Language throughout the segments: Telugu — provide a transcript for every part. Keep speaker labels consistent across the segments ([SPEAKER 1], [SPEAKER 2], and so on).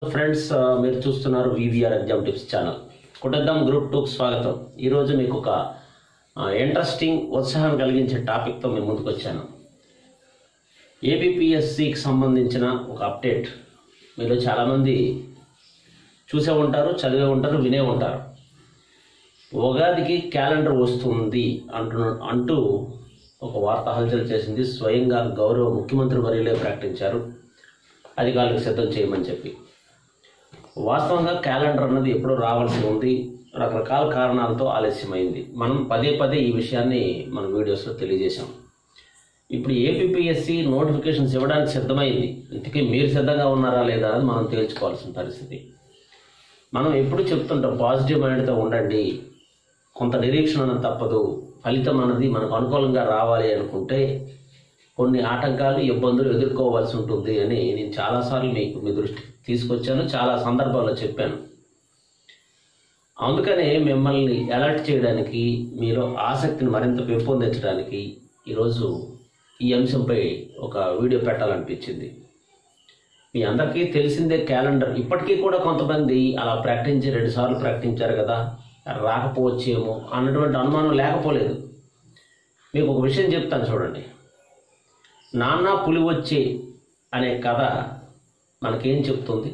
[SPEAKER 1] ఫ్రెండ్స్ ఆ, మీరు చూస్తున్నారు వివిఆర్ ఎగ్జామ్ టిప్స్ ఛానల్ కుటద్దం గ్రూప్ టూకి స్వాగతం ఈరోజు మీకు ఒక ఇంట్రెస్టింగ్ ఉత్సాహం కలిగించే టాపిక్తో మేము ముందుకు వచ్చాను ఏబిపిఎస్సికి సంబంధించిన ఒక అప్డేట్ మీరు చాలామంది చూసే ఉంటారు చదివే ఉంటారు వినే ఉంటారు ఉగాదికి క్యాలెండర్ వస్తుంది అంటు అంటూ ఒక వార్త హల్చల్ చేసింది స్వయంగా గౌరవ ముఖ్యమంత్రి వర్యులే ప్రకటించారు అధికారులకు సిద్ధం చేయమని చెప్పి వాస్తవంగా క్యాలెండర్ అన్నది ఎప్పుడో రావాల్సి ఉంది రకరకాల కారణాలతో ఆలస్యమైంది మనం పదే పదే ఈ విషయాన్ని మన వీడియోస్లో తెలియజేశాం ఇప్పుడు ఏపీఎస్సి నోటిఫికేషన్స్ ఇవ్వడానికి సిద్ధమైంది ఇంతకీ మీరు సిద్ధంగా ఉన్నారా లేదా అని మనం తేల్చుకోవాల్సిన పరిస్థితి మనం ఎప్పుడు చెప్తుంటాం పాజిటివ్ మైండ్తో ఉండండి కొంత నిరీక్షణ అన్నది తప్పదు ఫలితం అన్నది మనకు అనుకూలంగా రావాలి అనుకుంటే కొన్ని ఆటంకాలు ఇబ్బందులు ఎదుర్కోవాల్సి ఉంటుంది అని నేను చాలాసార్లు మీకు మీ దృష్టికి తీసుకొచ్చాను చాలా సందర్భాల్లో చెప్పాను అందుకనే మిమ్మల్ని అలర్ట్ చేయడానికి మీలో ఆసక్తిని మరింత పెంపొందించడానికి ఈరోజు ఈ అంశంపై ఒక వీడియో పెట్టాలనిపించింది మీ అందరికీ తెలిసిందే క్యాలెండర్ ఇప్పటికీ కూడా కొంతమంది అలా ప్రకటించి రెండుసార్లు ప్రకటించారు కదా రాకపోవచ్చేమో అన్నటువంటి అనుమానం లేకపోలేదు మీకు ఒక విషయం చెప్తాను చూడండి నాన్న పులి వచ్చే అనే కథ మనకేం చెప్తుంది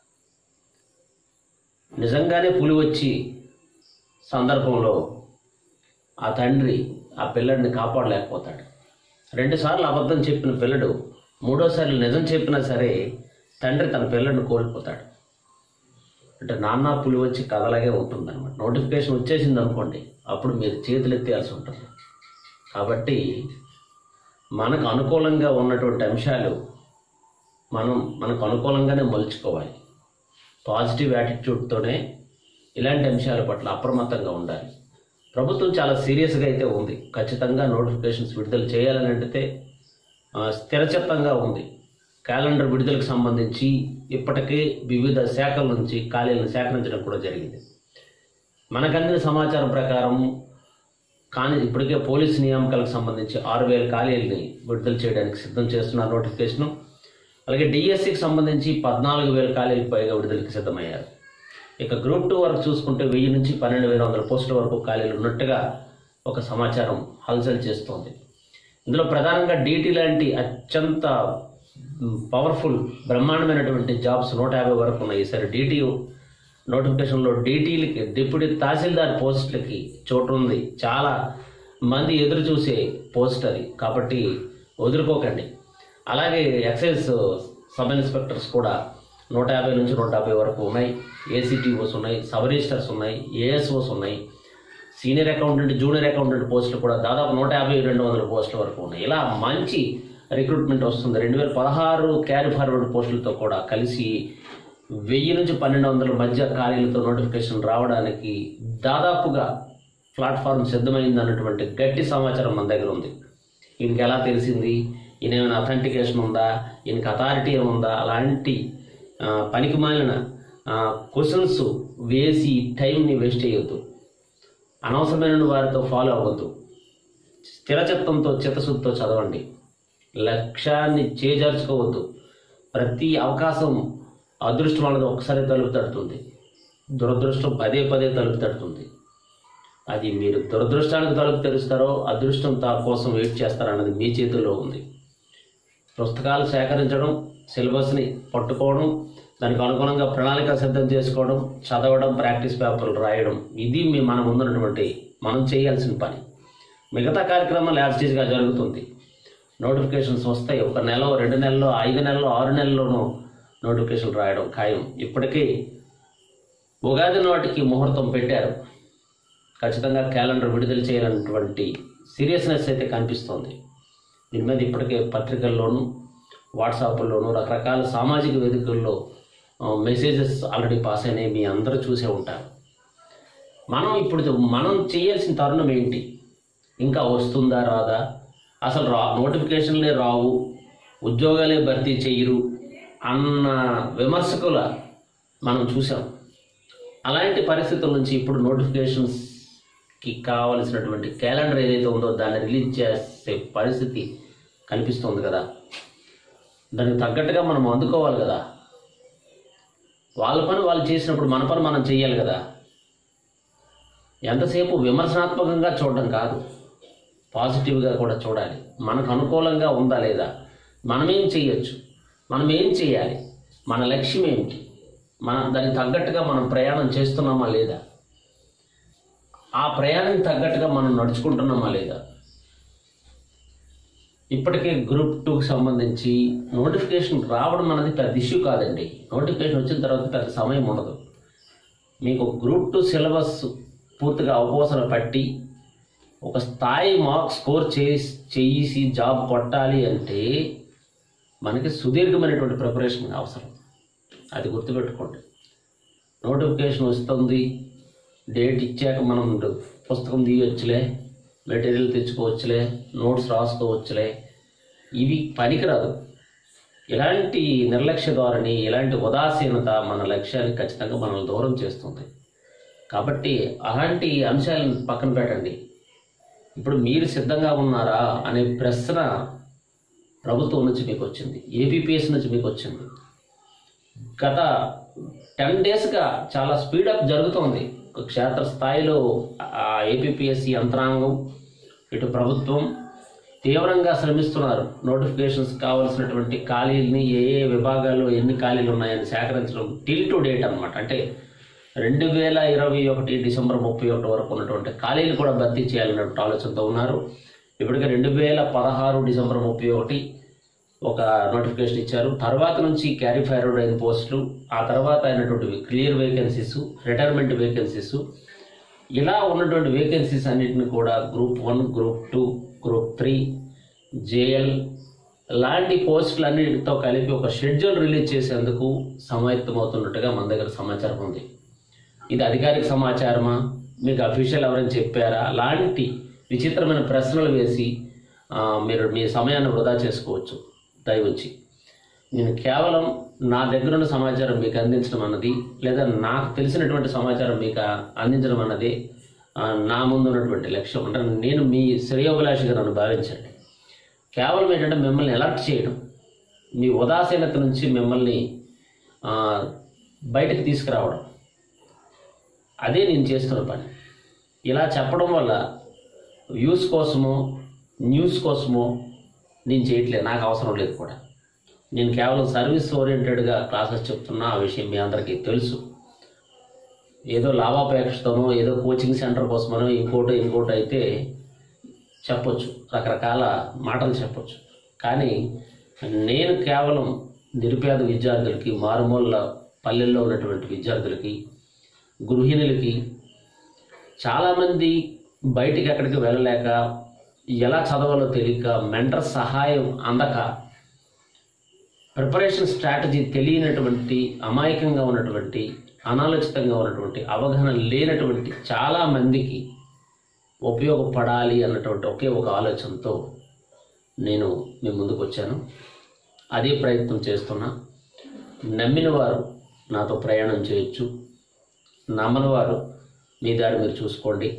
[SPEAKER 1] నిజంగానే పులి వచ్చి సందర్భంలో ఆ తండ్రి ఆ పిల్లడిని కాపాడలేకపోతాడు రెండుసార్లు అబద్ధం చెప్పిన పిల్లడు మూడోసారి నిజం చెప్పినా సరే తండ్రి తన పిల్లడిని కోల్పోతాడు అంటే నాన్న పులి వచ్చి కథలాగే ఉంటుంది అనమాట నోటిఫికేషన్ వచ్చేసింది అనుకోండి అప్పుడు మీరు చేతులు ఎత్తేయాల్సి ఉంటుంది కాబట్టి మనకు అనుకూలంగా ఉన్నటువంటి అంశాలు మనం మనకు అనుకూలంగానే మలుచుకోవాలి పాజిటివ్ యాటిట్యూడ్తోనే ఇలాంటి అంశాల పట్ల అప్రమత్తంగా ఉండాలి ప్రభుత్వం చాలా సీరియస్గా అయితే ఉంది ఖచ్చితంగా నోటిఫికేషన్స్ విడుదల చేయాలని అంటే ఆ, స్థిరచిత్తంగా ఉంది క్యాలెండర్ విడుదలకు సంబంధించి ఇప్పటికే వివిధ శాఖల నుంచి ఖాళీలను సేకరించడం కూడా జరిగింది మనకు అందిన సమాచారం ప్రకారం కానీ ఇప్పటికే పోలీస్ నియామకాలకు సంబంధించి ఆరు వేల ఖాళీలని విడుదల చేయడానికి సిద్ధం చేస్తున్నారు నోటిఫికేషను అలాగే డిఎస్సికి సంబంధించి పద్నాలుగు వేల ఖాళీలకు పైగా విడుదలకి సిద్ధమయ్యారు ఇక గ్రూప్ టూ వరకు చూసుకుంటే వెయ్యి నుంచి పన్నెండు వేల వందల పోస్టుల వరకు ఖాళీలు ఉన్నట్టుగా ఒక సమాచారం హల్చల్ చేస్తోంది ఇందులో ప్రధానంగా డీటీ లాంటి అత్యంత పవర్ఫుల్ బ్రహ్మాండమైనటువంటి జాబ్స్ నూట యాభై వరకు ఉన్నాయి ఈసారి డీటీ నోటిఫికేషన్లో డీటీలకి డిప్యూటీ తహసీల్దార్ పోస్టులకి చోటు ఉంది చాలా మంది ఎదురు చూసే పోస్ట్ అది కాబట్టి వదులుకోకండి అలాగే ఎక్సైజ్ సబ్ ఇన్స్పెక్టర్స్ కూడా నూట యాభై నుంచి నూట యాభై వరకు ఉన్నాయి ఏసీటీఓస్ ఉన్నాయి సబ్ రిజిస్టర్స్ ఉన్నాయి ఏఎస్ఓస్ ఉన్నాయి సీనియర్ అకౌంటెంట్ జూనియర్ అకౌంటెంట్ పోస్టులు కూడా దాదాపు నూట యాభై రెండు వందల పోస్టుల వరకు ఉన్నాయి ఇలా మంచి రిక్రూట్మెంట్ వస్తుంది రెండు వేల పదహారు క్యారీ ఫార్వర్డ్ పోస్టులతో కూడా కలిసి వెయ్యి నుంచి పన్నెండు వందల మధ్య ఖాళీలతో నోటిఫికేషన్ రావడానికి దాదాపుగా ప్లాట్ఫామ్ సిద్ధమైంది అన్నటువంటి గట్టి సమాచారం మన దగ్గర ఉంది ఈయనకి ఎలా తెలిసింది ఈయన ఏమైనా అథెంటికేషన్ ఉందా ఈయనకి అథారిటీ ఏముందా అలాంటి ఆ, పనికిమాలిన క్వశ్చన్స్ వేసి టైంని వేస్ట్ చేయొద్దు అనవసరమైన వారితో ఫాలో అవ్వద్దు స్థిరచిత్తంతో చిత్తశుద్ధితో చదవండి లక్ష్యాన్ని చేజార్చుకోవద్దు ప్రతి అవకాశం అదృష్టం అనేది ఒకసారి తలుపు తడుతుంది దురదృష్టం పదే పదే తలుపు తడుతుంది అది మీరు దురదృష్టానికి తలుపు తెరుస్తారో అదృష్టం తా కోసం వెయిట్ చేస్తారో అన్నది మీ చేతుల్లో ఉంది పుస్తకాలు సేకరించడం సిలబస్ని పట్టుకోవడం దానికి అనుగుణంగా ప్రణాళిక సిద్ధం చేసుకోవడం చదవడం ప్రాక్టీస్ పేపర్లు రాయడం ఇది మీ మన ముందున్నటువంటి మనం చేయాల్సిన పని మిగతా కార్యక్రమాలు యాజిటీస్గా జరుగుతుంది నోటిఫికేషన్స్ వస్తాయి ఒక నెల రెండు నెలల్లో ఐదు నెలల్లో ఆరు నెలల్లోనూ నోటిఫికేషన్ రాయడం ఖాయం ఇప్పటికీ ఉగాది నాటికి ముహూర్తం పెట్టారు ఖచ్చితంగా క్యాలెండర్ విడుదల చేయాలన్నటువంటి సీరియస్నెస్ అయితే కనిపిస్తోంది దీని మీద ఇప్పటికే పత్రికల్లోనూ వాట్సాప్లోనూ రకరకాల సామాజిక వేదికల్లో మెసేజెస్ ఆల్రెడీ పాస్ అయినాయి మీ అందరూ చూసే ఉంటారు మనం ఇప్పుడు మనం చేయాల్సిన తరుణం ఏంటి ఇంకా వస్తుందా రాదా అసలు రా నోటిఫికేషన్లే రావు ఉద్యోగాలే భర్తీ చేయరు అన్న విమర్శకుల మనం చూసాం అలాంటి పరిస్థితుల నుంచి ఇప్పుడు నోటిఫికేషన్స్కి కావలసినటువంటి క్యాలెండర్ ఏదైతే ఉందో దాన్ని రిలీజ్ చేసే పరిస్థితి కనిపిస్తుంది కదా దానికి తగ్గట్టుగా మనం అందుకోవాలి కదా వాళ్ళ పని వాళ్ళు చేసినప్పుడు మన పని మనం చెయ్యాలి కదా ఎంతసేపు విమర్శనాత్మకంగా చూడడం కాదు పాజిటివ్గా కూడా చూడాలి మనకు అనుకూలంగా ఉందా లేదా మనం ఏం చెయ్యొచ్చు మనం ఏం చేయాలి మన లక్ష్యం ఏమిటి మన దానికి తగ్గట్టుగా మనం ప్రయాణం చేస్తున్నామా లేదా ఆ ప్రయాణానికి తగ్గట్టుగా మనం నడుచుకుంటున్నామా లేదా ఇప్పటికే గ్రూప్ టూకి సంబంధించి నోటిఫికేషన్ రావడం అనేది పెద్ద ఇష్యూ కాదండి నోటిఫికేషన్ వచ్చిన తర్వాత పెద్ద సమయం ఉండదు మీకు గ్రూప్ టూ సిలబస్ పూర్తిగా అవపోసన పట్టి ఒక స్థాయి మార్క్ స్కోర్ చేసి చేసి జాబ్ కొట్టాలి అంటే మనకి సుదీర్ఘమైనటువంటి ప్రిపరేషన్ అవసరం అది గుర్తుపెట్టుకోండి నోటిఫికేషన్ వస్తుంది డేట్ ఇచ్చాక మనం పుస్తకం తీయొచ్చులే మెటీరియల్ తెచ్చుకోవచ్చులే నోట్స్ రాసుకోవచ్చులే ఇవి పనికిరాదు ఇలాంటి నిర్లక్ష్య ధోరణి ఇలాంటి ఉదాసీనత మన లక్ష్యాన్ని ఖచ్చితంగా మనల్ని దూరం చేస్తుంది కాబట్టి అలాంటి అంశాలను పక్కన పెట్టండి ఇప్పుడు మీరు సిద్ధంగా ఉన్నారా అనే ప్రశ్న ప్రభుత్వం నుంచి మీకు వచ్చింది ఏబిపిఎస్ నుంచి మీకు వచ్చింది గత టెన్ డేస్గా చాలా స్పీడప్ జరుగుతోంది క్షేత్ర స్థాయిలో ఆ ఏపీపీఎస్సి యంత్రాంగం ఇటు ప్రభుత్వం తీవ్రంగా శ్రమిస్తున్నారు నోటిఫికేషన్స్ కావాల్సినటువంటి ఖాళీలని ఏ ఏ విభాగాల్లో ఎన్ని ఖాళీలు ఉన్నాయని సేకరించడం టిల్ టు డేట్ అనమాట అంటే రెండు వేల ఇరవై ఒకటి డిసెంబర్ ముప్పై ఒకటి వరకు ఉన్నటువంటి ఖాళీలు కూడా భర్తీ చేయాలనే ఆలోచనతో ఉన్నారు ఇప్పటికే రెండు వేల పదహారు డిసెంబర్ ముప్పై ఒకటి ఒక నోటిఫికేషన్ ఇచ్చారు తర్వాత నుంచి క్యారీ ఫార్వర్డ్ అయిన పోస్టులు ఆ తర్వాత అయినటువంటి క్లియర్ వేకెన్సీస్ రిటైర్మెంట్ వేకెన్సీస్ ఇలా ఉన్నటువంటి వేకెన్సీస్ అన్నిటిని కూడా group one group two group three JL లాంటి పోస్టులన్నిటితో కలిపి ఒక షెడ్యూల్ రిలీజ్ చేసేందుకు సమాయత్తమవుతున్నట్టుగా మన దగ్గర సమాచారం ఉంది ఇది అధికారిక సమాచారమా మీకు అఫీషియల్ ఎవరైనా చెప్పారా లాంటి విచిత్రమైన ప్రశ్నలు వేసి ఆ, మీరు మీ సమయాన్ని వృధా చేసుకోవచ్చు దయవచ్చి నేను కేవలం నా దగ్గర ఉన్న సమాచారం మీకు అందించడం అన్నది లేదా నాకు తెలిసినటువంటి సమాచారం మీకు అందించడం అన్నది ఆ, నా ముందు ఉన్నటువంటి లక్ష్యం అంటే నేను మీ శ్రేయోభిలాషిగా నన్ను భావించండి కేవలం ఏంటంటే మిమ్మల్ని అలర్ట్ చేయడం మీ ఉదాసీనత నుంచి మిమ్మల్ని ఆ, బయటకు తీసుకురావడం అదే నేను చేస్తున్న పని ఇలా చెప్పడం వల్ల వ్యూస్ కోసమో న్యూస్ కోసమో నేను చేయట్లేదు నాకు అవసరం లేదు కూడా నేను కేవలం సర్వీస్ ఓరియంటెడ్గా క్లాసెస్ చెప్తున్నా ఆ విషయం మీ అందరికీ తెలుసు ఏదో లాభాపేక్షతోనో ఏదో కోచింగ్ సెంటర్ కోసమనో ఇంకోటో ఇంకోటి అయితే చెప్పొచ్చు రకరకాల మాటలు చెప్పొచ్చు కానీ నేను కేవలం నిరుపేద విద్యార్థులకి మారుమూల పల్లెల్లో ఉన్నటువంటి విద్యార్థులకి గృహిణులకి చాలామంది బయటికి ఎక్కడికి వెళ్ళలేక ఎలా చదవాలో తెలియక మెంటర్ సహాయం అందక ప్రిపరేషన్ స్ట్రాటజీ తెలియనటువంటి అమాయకంగా ఉన్నటువంటి అనాలోచితంగా ఉన్నటువంటి అవగాహన లేనటువంటి చాలా మందికి ఉపయోగపడాలి అన్నటువంటి ఒకే ఒక ఆలోచనతో నేను మీ ముందుకు వచ్చాను అదే ప్రయత్నం చేస్తున్నా నమ్మిన వారు నాతో ప్రయాణం చేయొచ్చు నమ్మని వారు మీ దారి మీరు చూసుకోండి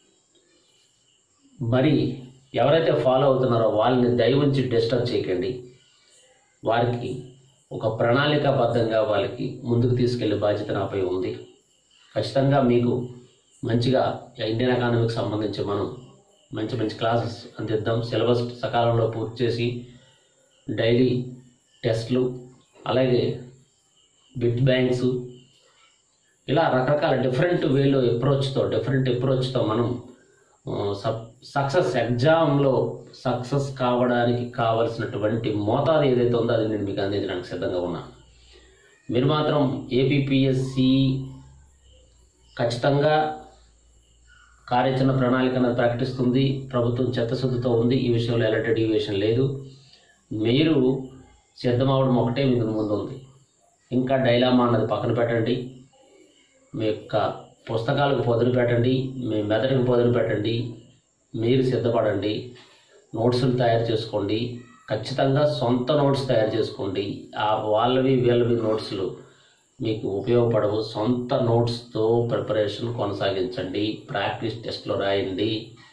[SPEAKER 1] మరి ఎవరైతే ఫాలో అవుతున్నారో వాళ్ళని దయవుంచి డిస్టర్బ్ చేయకండి వారికి ఒక ప్రణాళికాబద్ధంగా వాళ్ళకి ముందుకు తీసుకెళ్లే బాధ్యత నాపై ఉంది ఖచ్చితంగా మీకు మంచిగా ఇండియన్ ఎకానమీకి సంబంధించి మనం మంచి మంచి క్లాసెస్ అందిద్దాం సిలబస్ సకాలంలో పూర్తి చేసి డైలీ టెస్ట్లు అలాగే బిట్ బ్యాంక్స్ ఇలా రకరకాల డిఫరెంట్ వేలో అప్రోచ్తో డిఫరెంట్ అప్రోచ్తో మనం సక్సెస్ ఎగ్జామ్లో సక్సెస్ కావడానికి కావలసినటువంటి మోతాదు ఏదైతే ఉందో అది నేను మీకు అందించడానికి సిద్ధంగా ఉన్నా మీరు మాత్రం ఏపీపీఎస్సి ఖచ్చితంగా కార్యాచరణ ప్రణాళిక అనేది ప్రకటిస్తుంది ప్రభుత్వం చిత్తశుద్ధితో ఉంది ఈ విషయంలో ఎలాంటి డీవియేషన్ లేదు మీరు సిద్ధమవడం ఒకటే మీకు ముందు ఉంది ఇంకా డైలామా అన్నది పక్కన పెట్టండి మీ యొక్క పుస్తకాలకు పొదును పెట్టండి మీ మెదడుకు పొదును పెట్టండి మీరు సిద్ధపడండి నోట్స్లు తయారు చేసుకోండి ఖచ్చితంగా సొంత నోట్స్ తయారు చేసుకోండి ఆ వాళ్ళవి వీళ్ళవి నోట్స్లు మీకు ఉపయోగపడవు సొంత నోట్స్తో ప్రిపరేషన్ కొనసాగించండి ప్రాక్టీస్ టెస్ట్లో రాయండి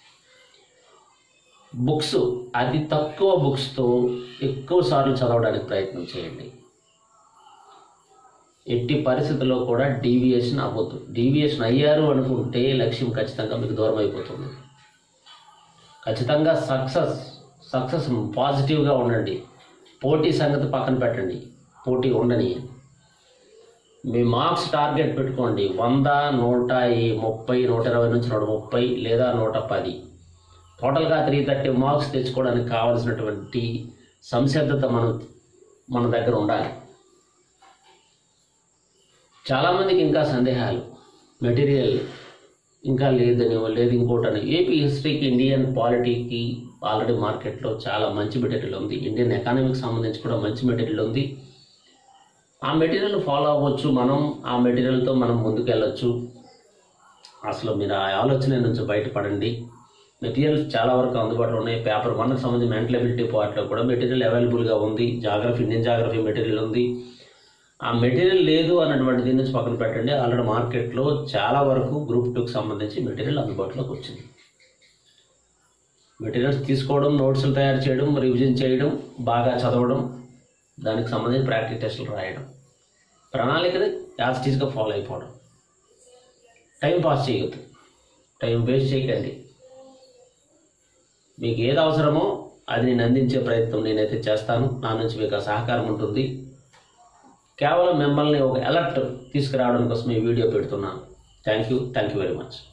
[SPEAKER 1] బుక్స్ అతి తక్కువ బుక్స్తో ఎక్కువ సార్లు చదవడానికి ప్రయత్నం చేయండి ఎట్టి పరిస్థితుల్లో కూడా డీవియేషన్ అవ్వద్దు డీవియేషన్ అయ్యారు అనుకుంటే లక్ష్యం ఖచ్చితంగా మీకు దూరం అయిపోతుంది ఖచ్చితంగా సక్సెస్ సక్సెస్ పాజిటివ్గా ఉండండి పోటీ సంగతి పక్కన పెట్టండి పోటీ ఉండని మీ మార్క్స్ టార్గెట్ పెట్టుకోండి వంద నూట ఈ- ముప్పై నూట ఇరవై నుంచి నూట ముప్పై లేదా నూట పది టోటల్గా త్రీ థర్టీ మార్క్స్ తెచ్చుకోవడానికి కావాల్సినటువంటి సంసిద్ధత మనం మన దగ్గర ఉండాలి చాలామందికి ఇంకా సందేహాలు మెటీరియల్ ఇంకా లేదని లేదు ఇంకోటని ఏపీ హిస్టరీకి ఇండియన్ పాలిటీకి ఆల్రెడీ మార్కెట్లో చాలా మంచి మెటీరియల్ ఉంది ఇండియన్ ఎకానమీకి సంబంధించి కూడా మంచి మెటీరియల్ ఉంది ఆ మెటీరియల్ ఫాలో అవ్వచ్చు మనం ఆ మెటీరియల్తో మనం ముందుకు వెళ్ళొచ్చు అసలు మీరు ఆ ఆలోచన నుంచి బయటపడండి మెటీరియల్స్ చాలా వరకు అందుబాటులో ఉన్నాయి పేపర్ వన్కి సంబంధించి మెంటల్ ఎబిలిటీ పార్ట్లో కూడా మెటీరియల్ అవైలబుల్గా ఉంది జాగ్రఫీ ఇండియన్ జాగ్రఫీ మెటీరియల్ ఉంది ఆ మెటీరియల్ లేదు అన్నటువంటి దీని నుంచి పక్కన పెట్టండి ఆల్రెడీ మార్కెట్లో చాలా వరకు గ్రూప్ టూకి సంబంధించి మెటీరియల్ అందుబాటులోకి వచ్చింది మెటీరియల్స్ తీసుకోవడం నోట్స్లు తయారు చేయడం రివిజన్ చేయడం బాగా చదవడం దానికి సంబంధించి ప్రాక్టీస్ టెస్టులు రాయడం ప్రణాళికని యాజిటీస్గా ఫాలో అయిపోవడం టైం పాస్ చేయొద్దు టైం వేస్ట్ చేయకండి మీకు ఏది అవసరమో అది నేను అందించే ప్రయత్నం నేనైతే చేస్తాను నా నుంచి మీకు ఆ సహకారం ఉంటుంది కేవలం మిమ్మల్ని ఒక అలర్ట్ తీసుకురావడం కోసం ఈ వీడియో పెడుతున్నాను thank you thank you very much